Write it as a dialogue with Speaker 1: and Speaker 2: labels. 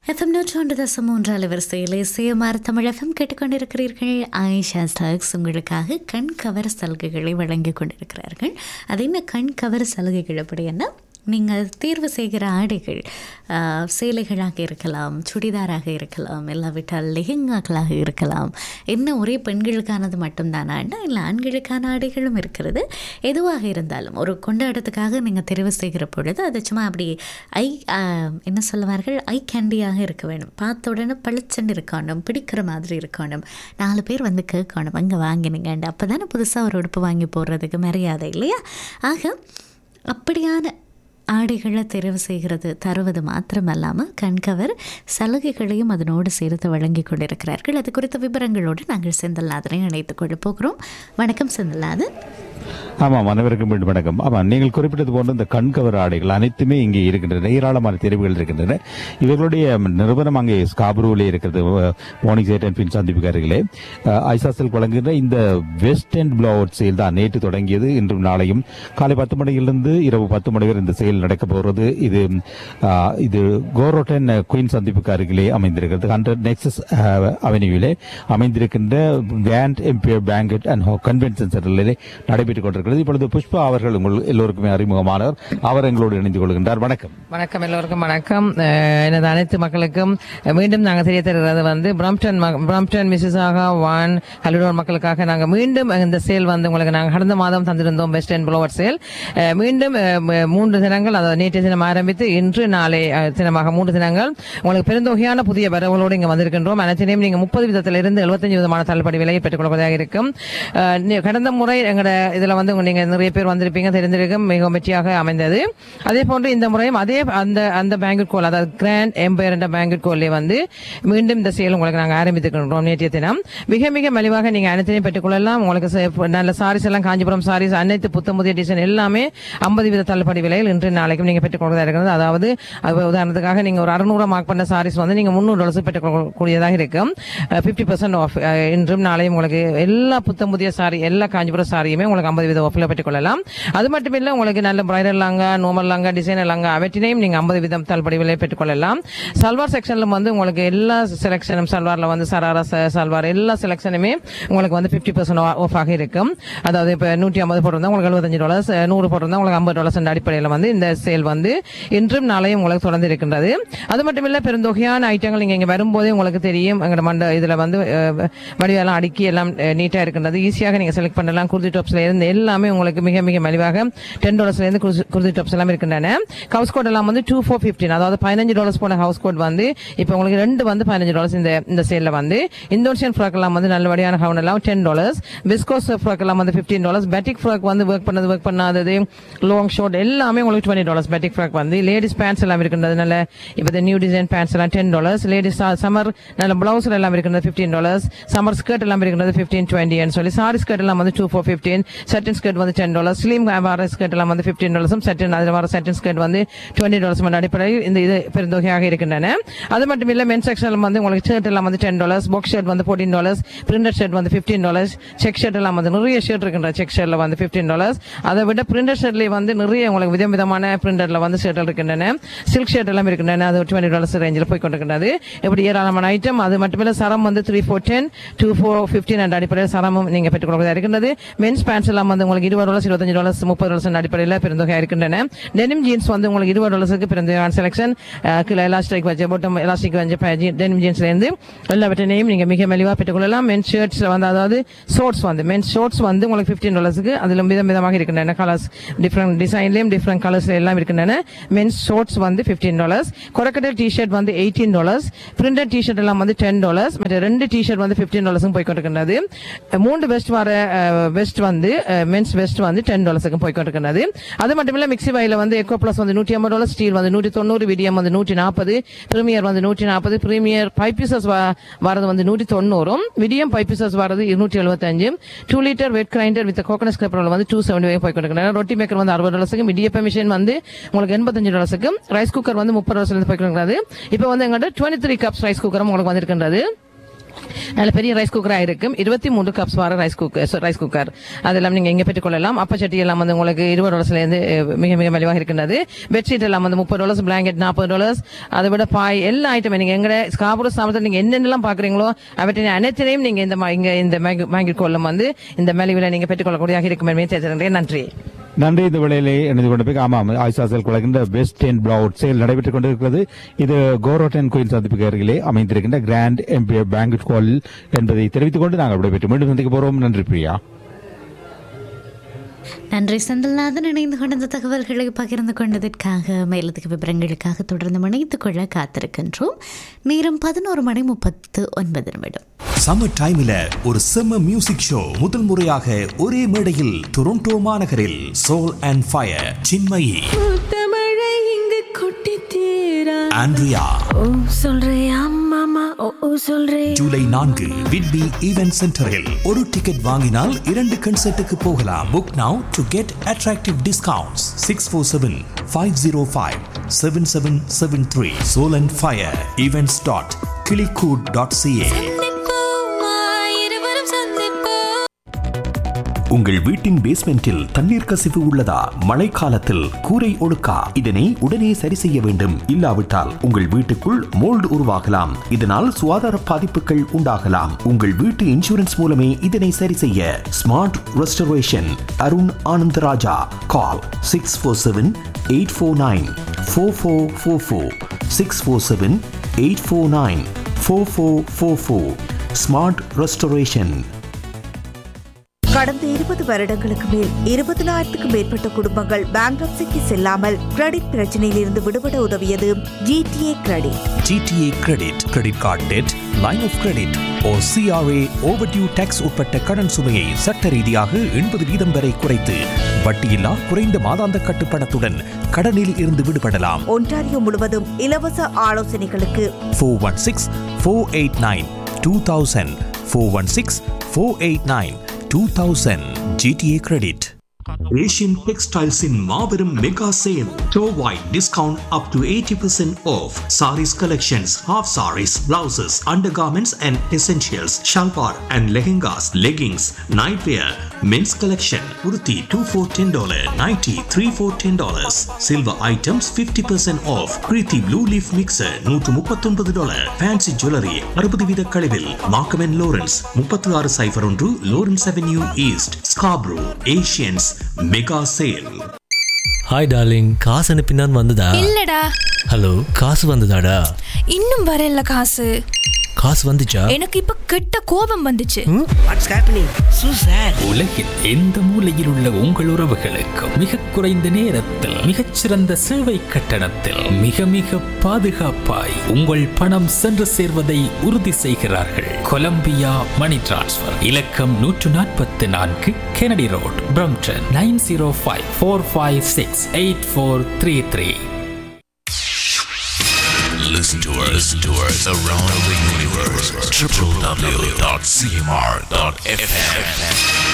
Speaker 1: FM நூற்றாண்டு தசம் மூன்று அலைவரிசையில் இசையமார் தமிழ் எஃப்எம் கேட்டுக்கொண்டிருக்கிறீர்கள் ஆயிஷா ஸ்டாக்ஸ் உங்களுக்காக கண் கவர் சலுகைகளை வழங்கி கொண்டிருக்கிறார்கள் அது என்ன கண் கவர் சலுகைகள் அப்படி என்ன நீங்கள் தேர்வு செய்கிற ஆடைகள் ஆஹ், சேலைகளாக இருக்கலாம் சுடிதாராக இருக்கலாம் இல்லாவிட்டால் லெஹெங்காக்களாக இருக்கலாம் என்ன ஒரே பெண்களுக்கானது மட்டும்தானா இல்லை ஆண்களுக்கான ஆடைகளும் இருக்கிறது எதுவாக இருந்தாலும் ஒரு கொண்டாட்டத்துக்காக நீங்கள் தெரிவு செய்கிற பொழுது அது சும்மா அப்படி ஐ ஆஹ், என்ன சொல்லுவார்கள் ஐ கேண்டியாக இருக்க வேணும் பார்த்த உடனே பளிச்சண்டு இருக்கணும் பிடிக்கிற மாதிரி இருக்கணும் நாலு பேர் வந்து கேட்கணும் அங்கே வாங்கினீங்கண்டு அப்போ தானே புதுசாக ஒரு உடுப்பு வாங்கி போடுறதுக்கு மரியாதை இல்லையா ஆக அப்படியான ஆடைகளை தெரிவு செய்கிறது தருவது மாத்திரமல்லாமல் கண்கவர் சலுகைகளையும் அதனோடு சேர்த்து வழங்கி கொண்டிருக்கிறார்கள் அது குறித்த விவரங்களோடு நாங்கள் செந்தில்நாதனை இணைத்துக் கொள்ள போகிறோம் வணக்கம் செந்தில்நாதன்
Speaker 2: ஆமாம் அனைவருக்கும் மீண்டும் வணக்கம் ஆமாம் நீங்கள் குறிப்பிட்டது போன்ற இந்த கண்கவர் ஆடைகள் அனைத்துமே இங்கே இருக்கின்றன ஏராளமான தெரிவுகள் இருக்கின்றன இவர்களுடைய நிறுவனம் அங்கே ஸ்காபரூவிலே இருக்கிறது மோனிக் சேட் அண்ட் பின் சந்திப்புக்கு அருகிலே அஹ், ஐசாசல் வழங்குகின்ற இந்த வெஸ்ட் அண்ட் பிளவுட் சேல் தான் நேற்று தொடங்கியது இன்றும் நாளையும் காலை பத்து மணியிலிருந்து இரவு பத்து மணி வரை இந்த சேல் நடக்க போகிறது இது அஹ், இது கோரோட்டன் குயின் சந்திப்புக்கு அருகிலே அமைந்திருக்கிறது ஹண்ட்ரட் நெக்ஸஸ் அவென்யூவிலே அமைந்திருக்கின்ற Grand Empire banquet and convention சென்டரிலே நடைபெற்றுக் கொண்டிருக்கிறது இப்பொழுது புஷ்பா அவர்கள் உங்கள் எல்லோருக்குமே அறிமுகமானவர் அவர் எங்களோடு இணைந்து கொள்கின்றார் வணக்கம்
Speaker 3: வணக்கம் எல்லோருக்கும் வணக்கம் அஹ், எனது அனைத்து மக்களுக்கும் அஹ், மீண்டும் நாங்கள் தெரிய தருகிறது வந்து பிரம்டன் ம- பிரம்டன் மிசிசாகா வான் ஹலிடோர் மக்களுக்காக நாங்கள் மீண்டும் இந்த சேல் வந்து உங்களுக்கு நாங்கள் கடந்த மாதம் தந்திருந்தோம் வெஸ்ட் அண்ட் ப்ளோவர் சேல் அஹ், மீண்டும் அஹ், ம- மூன்று தினங்கள் அதாவது நேற்றைய தினம் ஆரம்பித்து இன்று நாளை அஹ், தினமாக மூன்று தினங்கள் உங்களுக்கு பெருந்தொகையான புதிய வரவுகளோடு இங்கே வந்திருக்கின்றோம் அனைத்தினையும் நீங்கள் முப்பது விதத்திலிருந்து எழுபத்தஞ்சு விதமான தள்ளுபடி விலையை பெற்றுக்கொள்வதாக இருக்கும் அஹ், நி- கடந்த முறை எங்களோட இதுல வந்து நீங்க நிறைய பேர் வந்திருப்பீங்க தெரிந்திருக்கும் மிகவும் வெற்றியாக அமைந்தது அதே போன்று இந்த முறையும் அதே அந்த அந்த பேங்கட் கோல் அதாவது கிராண்ட் எம்பையர் என்ற பேங்கட் கோல்லே வந்து மீண்டும் இந்த சேல் உங்களுக்கு நாங்கள் ஆரம்பித்துக்கின்றோம் நேற்றைய தினம் மிக மிக மலிவாக நீங்க அனைத்தையும் பெற்றுக்கொள்ளலாம் உங்களுக்கு சே- நல்ல சாரீஸ் எல்லாம் காஞ்சிபுரம் சாரீஸ் அனைத்து புத்தம் புதிய டிசைன் எல்லாமே ஐம்பது வீத தள்ளுபடி விலையில் இன்று நாளைக்கும் நீங்க பெற்றுக்கொள்வதாக இருக்கிறது அதாவது அது உதாரணத்துக்காக நீங்க ஒரு அறுநூறு மார்க் பண்ண சாரீஸ் வந்து நீங்க முந்நூறு டாலர்ஸ் பெற்றுக்கொள்ளக்கூடியதாக இருக்கும் பிப்டி பர்சன்ட் ஆஃப் இன்றும் நாளையும் உங்களுக்கு எல்லா புத்தம் புதிய சாரி எல்லா காஞ்சிபுரம் சாரியுமே உங்களுக்கு ஐம்பது வீத ஆஃபில் பெற்றுக்கொள்ளலாம் அது மட்டும் இல்ல உங்களுக்கு நல்ல பிரைடல் லாங்கா நோமல் லாங்கா டிசைனர் லாங்கா அவற்றினையும் நீங்க ஐம்பது வீதம் தள்ளுபடி விலை பெற்றுக்கொள்ளலாம் சல்வார் செக்ஷன்ல வந்து உங்களுக்கு எல்லா செலக்ஷனும் சல்வார்ல வந்து சராரா ச- சல்வார் எல்லா செலக்ஷனுமே உங்களுக்கு வந்து பிப்டி பர்சன்ட் ஆஃப் ஆக இருக்கும் அதாவது இப்ப நூற்றி ஐம்பது போட்டிருந்தா உங்களுக்கு எழுபத்தஞ்சு டாலர்ஸ் நூறு போட்டிருந்தா உங்களுக்கு ஐம்பது டாலர்ஸ் அடிப்படையில் வந்து இந்த சேல் வந்து இன்றும் நாளையும் உங்களுக்கு தொடர்ந்து இருக்கின்றது அது மட்டும் இல்ல பெருந்தொகையான ஐட்டங்கள் நீங்க இங்க வரும்போதே உங்களுக்கு தெரியும் எங்களோட மண்ட இதுல வந்து அஹ், வடிவெல்லாம் அடுக்கி எல்லாம் நீட்டா இருக்கின்றது ஈஸியாக நீங்க செலக்ட் பண்ணலாம் குர்தி டாப்ஸ்ல இருந்து எல்லாமே உங்களுக்கு மிக மிக மலிவாக டென் டாலர்ஸ்ல இருந்து குர்தி- குர்தி டாப்ஸ் எல்லாம் இருக்கின்றன ஹவுஸ் கோட் எல்லாம் வந்து டூ ஃபோர் பிப்டீன் அதாவது பதினஞ்சு டாலர்ஸ் போன ஹவுஸ் கோட் வந்து இப்போ உங்களுக்கு ரெண்டு வந்து பதினஞ்சு டாலர்ஸ் இந்த இந்த சேல்ல வந்து இந்தோனேஷியன் ஃப்ராக் எல்லாம் வந்து நல்லபடியான ஹவுன் எல்லாம் டென் டாலர்ஸ் விஸ்கோஸ் ஃப்ராக் எல்லாம் வந்து பிப்டீன் டாலர்ஸ் பேட்டிக் ஃப்ராக் வந்து ஒர்க் பண்ணது ஒர்க் பண்ணாதது லாங் ஷார்ட் எல்லாமே உங்களுக்கு டுவெண்ட்டி டாலர்ஸ் பேட்டிக் ஃப்ராக் வந்து லேடிஸ் பேண்ட்ஸ் எல்லாம் இருக்கின்றது நல்ல இப்போ இந்த நியூ டிசைன் பேண்ட்ஸ் எல்லாம் டென் டாலர்ஸ் லேடிஸ் சம்மர் நல்ல பிளவுஸ் எல்லாம் இருக்கின்றது ஃபிஃப்டீன் டாலர்ஸ் சம்மர் ஸ்கர்ட் எல்லாம் இருக்கின்றது ஃபிஃப்டீன் டுவெண்ட்டி சொல்லி சாரி ஸ்கர்ட் எல்லாம் வந்து two four fifteen satin skirt வந்து டென் டாலர்ஸ் ஸ்லீம் வர ஸ்கர்ட் எல்லாம் வந்து ஃபிஃப்டீன் டாலர்ஸும் சட்டின் அதில் வர சட்டின் ஸ்கர்ட் வந்து டுவெண்ட்டி டாலர்ஸ் அடிப்படையில் இந்த இது பெருந்தொகையாக இருக்கின்றன அது மட்டும் இல்ல மென் செக்ஷன் வந்து உங்களுக்கு ஷர்ட் எல்லாம் வந்து டென் டாலர்ஸ் பாக்ஸ் ஷர்ட் வந்து ஃபோர்டீன் டாலர்ஸ் பிரிண்டட் ஷர்ட் வந்து ஃபிஃப்டீன் டாலர்ஸ் செக் ஷர்ட் எல்லாம் வந்து நிறைய ஷர்ட் இருக்கின்ற செக் ஷர்ட்ல வந்து ஃபிஃப்டீன் டாலர்ஸ் அதை விட பிரிண்டட் ஷர்ட்லேயே வந்து நிறைய உங்களுக்கு விதம் விதமான பிரிண்டர்ல வந்து ஷர்ட் இருக்கின்றன சில்க் ஷர்ட் எல்லாம் இருக்கின்றன அது டுவெண்ட்டி டாலர்ஸ் ரேஞ்சில் போய் கொண்டிருக்கின்றது இப்படி ஏராளமான ஐட்டம் அது மட்டுமில்ல சரம் வந்து three four ten two four fifteen என்ற அடிப்படையில் சரமும் நீங்க பெற்றுக்கொள்வதாக இருக்கின்றது மென்ஸ் பேண்ட்ஸ் எல்லாம் வந்து உங்களுக்கு இருபது டாலர்ஸ் இருபத்தஞ்சு டாலர்ஸ் முப்பது டாலர்ஸ் அடிப்படையில் பெருந்தொகை இருக்கின்றன டெனிம் ஜீன்ஸ் வந்து உங்களுக்கு இருபது டாலர்ஸுக்கு பெருந்தொகையான செலக்ஷன் கீழே எலாஸ்டிக் வச்சு பாட்டம் எலாஸ்டிக் வச்சு டெனிம் ஜீன்ஸ்ல இருந்து எல்லாவற்றினையும் நீங்க மிக மலிவாக பெற்றுக்கொள்ளலாம் மென் ஷர்ட்ஸ்ல வந்து அதாவது ஷோர்ட்ஸ் வந்து மென் ஷோர்ட்ஸ் வந்து உங்களுக்கு ஃபிஃப்டீன் டாலர்ஸுக்கு அதில் விதம் விதமாக இருக்கின்றன கலர்ஸ் டிஃப்ரெண்ட் டிசைன்லயும் டிஃப்ரெண்ட் கலர்ஸ்ல எல்லாம் இருக்கின்றன மென்ஸ் ஷோர்ட்ஸ் வந்து ஃபிஃப்டீன் டாலர்ஸ் கொரக்கட்டல் டிஷர்ட் வந்து எயிட்டீன் டாலர்ஸ் பிரிண்டட் டிஷர்ட் எல்லாம் வந்து டென் டாலர்ஸ் மற்ற ரெண்டு டிஷர்ட் வந்து ஃபிஃப்டீன் டாலர்ஸும் போய் கொண்டிருக்கின்றது மூன்று வெஸ்ட் வர வெஸ்ட் வந்து மென்ஸ் வெஸ்ட் வந்து டென் டாலர்ஸுக்கும் போய் கொண்டிருக்கின்றது அது மட்டும் இல்ல மிக்சி வாயில வந்து எக்கோ பிளஸ் வந்து நூற்றி ஐம்பது டாலர் ஸ்டீல் வந்து நூற்றி தொண்ணூறு விடியம் வந்து நூற்றி நாற்பது பிரீமியர் வந்து நூற்றி நாற்பது பிரீமியர் ஃபைவ் பீசஸ் வரது வந்து நூற்றி தொண்ணூறும் விடியம் ஃபைவ் பீசஸ் வரது இருநூற்றி எழுபத்தஞ்சு two litre wet grinder with coconut scraper வந்து டூ செவன்டி போய் கொண்டிருக்கிறாங்க ரொட்டி மேக்கர் வந்து அறுபது டாலர்ஸுக்கு இடியப்ப மிஷின் வந்து உங்களுக்கு எண்பத்தஞ்சு டாலர்ஸுக்கு ரைஸ் குக்கர் வந்து முப்பது டாலர்ஸ் போய் கொண்டிருக்கிறது இப்போ வந்து எங்கள்கிட்ட டுவெண்ட்டி த்ரீ கப்ஸ் ரைஸ் குக்கரும் உங்களுக்கு வந்திருக்கின்றது நல்ல பெரிய ரைஸ் குக்கராக இருக்கும் இருபத்தி மூன்று கப்ஸ் வர ரைஸ் குக்கர் ரைஸ் குக்கர் அதெல்லாம் நீங்க இங்க பெற்றுக்கொள்ளலாம் அப்பச்சட்டி எல்லாம் வந்து உங்களுக்கு இருபது டாலர்ஸ்ல இருந்து அஹ், மிக மிக மலிவாக இருக்கின்றது பெட்ஷீட் எல்லாம் வந்து முப்பது டாலர்ஸ் பிளாங்கெட் நாற்பது டாலர்ஸ் அதை விட பாய் எல்லா ஐட்டமே நீங்க எங்க ஸ்காபுர சாமத்தில் நீங்க என்னென்னலாம் பாக்குறீங்களோ அவற்றின் அனைத்தையும் நீங்க இந்த மா- இங்க இந்த வாங்கிக் கொள்ளும் வந்து இந்த மலிவில் நீங்க பெற்றுக்கொள்ளக்கூடியதாக இருக்கும் என்பதை தெரிவித்துக்கிறேன். நன்றி
Speaker 2: நன்றி இந்த வேளையிலே இணைந்து கொண்டு போய் ஆமாம் ஆயிஷா செல் குழந்தை பெஸ்ட் டென் பிளவுட் சேல் நடைபெற்றுக் கொண்டிருக்கிறது இது கோரோட்டன் கோயில் சந்திப்புக்கு அருகிலே அமைந்திருக்கின்ற கிராண்ட் எம்பியர் பேங்க் ஹால் என்பதை தெரிவித்துக் கொண்டு நாங்கள் விடைபெற்று மீண்டும் சந்திக்க போறோம் நன்றி பிரியா
Speaker 1: நன்றி செந்தில்நாதன் இணைந்து கொண்ட இந்த தகவல்களை பகிர்ந்து கொண்டதற்காக மேலதிக விவரங்களுக்காக தொடர்ந்து இணைத்துக் கொள்ள காத்திருக்கின்றோம் நேரம் பதினோரு மணி முப்பத்து ஒன்பது நிமிடம்
Speaker 4: சம்மர் டைம்ல ஒரு செம்ம மியூசிக் ஷோ முதல் முறையாக ஒரே மேடையில் டொரண்டோ மாநகரில் சோல் அண்ட் ஃபயர் சின்மயி
Speaker 5: தமிழை இங்கு கொட்டி தீரா
Speaker 4: ஆண்ட்ரியா
Speaker 5: ஓ சொல்றியா மாமா ஓ ஓ சொல்றே
Speaker 4: ஜூலை நான்கு விட்பி ஈவென்ட் சென்டரில் ஒரு டிக்கெட் வாங்கினால் இரண்டு கன்சர்ட்டுக்கு போகலாம் book now to get attractive discounts six four seven five zero five seven seven seven three Soul and Fire events dot கிளிகூட் டாட் சிஏ
Speaker 5: இருவரும் சந்திப்போம்
Speaker 4: உங்கள் வீட்டின் பேஸ்மெண்டில் தண்ணீர் கசிவு உள்ளதா மழைக்காலத்தில் கூரை ஒழுக்கா இதனை உடனே சரி செய்ய வேண்டும் இல்லாவிட்டால் உங்கள் வீட்டுக்குள் மோல்டு உருவாகலாம் இதனால் சுகாதார பாதிப்புகள் உண்டாகலாம் உங்கள் வீட்டு இன்சூரன்ஸ் மூலமே இதனை சரி செய்ய smart restoration Arun Anandaraja call six four seven eight four nine four four four four six four seven eight four nine four four four four smart restoration
Speaker 6: கடந்த இருபது வருடங்களுக்கு மேல் இருபதனாயிரத்துக்கும் மேற்பட்ட குடும்பங்கள் பேங்க்ரப்சிக்கு செல்லாமல் கிரெடிட் பிரச்சனையில் இருந்து விடுபட உதவியது GTA credit
Speaker 4: GTA credit credit card debt line of credit oh CRA overdue taxes உட்பட்ட கடன் சுமையை சட்ட ரீதியாக எண்பது வீதம் வரை குறைத்து வட்டியில்லா குறைந்த மாதாந்த கட்டுப்பணத்துடன் கடனில் இருந்து விடுபடலாம்
Speaker 6: ஒன்டாரியோ முழுவதும் இலவச ஆலோசனைகளுக்கு
Speaker 4: four one six four eight nine two thousand four one six four eight nine two thousand GTA credit Asian டெக்ஸ்டைல்ஸின் மாபெரும் மெகா சேல் டோ வைட் discount up to eighty percent off saris collections half saris blouses under garments and essentials shalwar and lehengas leggings night wear men's collection உருத்தி two four ten dollar nighty three four ten dollars silver items fifty percent off Preethi blue leaf mixer நூற்று முப்பத்தொன்பது dollar fancy jewellery அறுபது வீத கழிவில் மார்க்கமென் Lawrence முப்பத்தி ஆறு cipher ஒன்று Lawrence avenue east Scarborough Asians mega sale
Speaker 7: hi darling காசு அனுப்பினான் வந்ததா
Speaker 5: இல்லடா
Speaker 7: ஹலோ காசு வந்ததாடா
Speaker 5: இன்னும் வரல காசு
Speaker 7: காசு வந்துச்சா
Speaker 5: எனக்கு இப்ப கெட்ட கோபம் வந்துச்சு
Speaker 8: உலகில் எந்த மூலையில் உள்ள உங்கள் உறவுகளுக்கும் மிக குறைந்த நேரத்தில் மிகச்சிறந்த சேவை கட்டணத்தில் மிக மிக பாதுகாப்பாய் உங்கள் பணம் சென்று சேர்வதை உறுதி செய்கிறார்கள் கொலம்பியா மணி டிரான்ஸ்ஃபர் இலக்கம் நூற்று நாற்பத்தி நான்கு Kennedy road Brampton nine zero five four five six eight four three three
Speaker 9: Listen to us, listen to us around the universe. www.cmr.fm.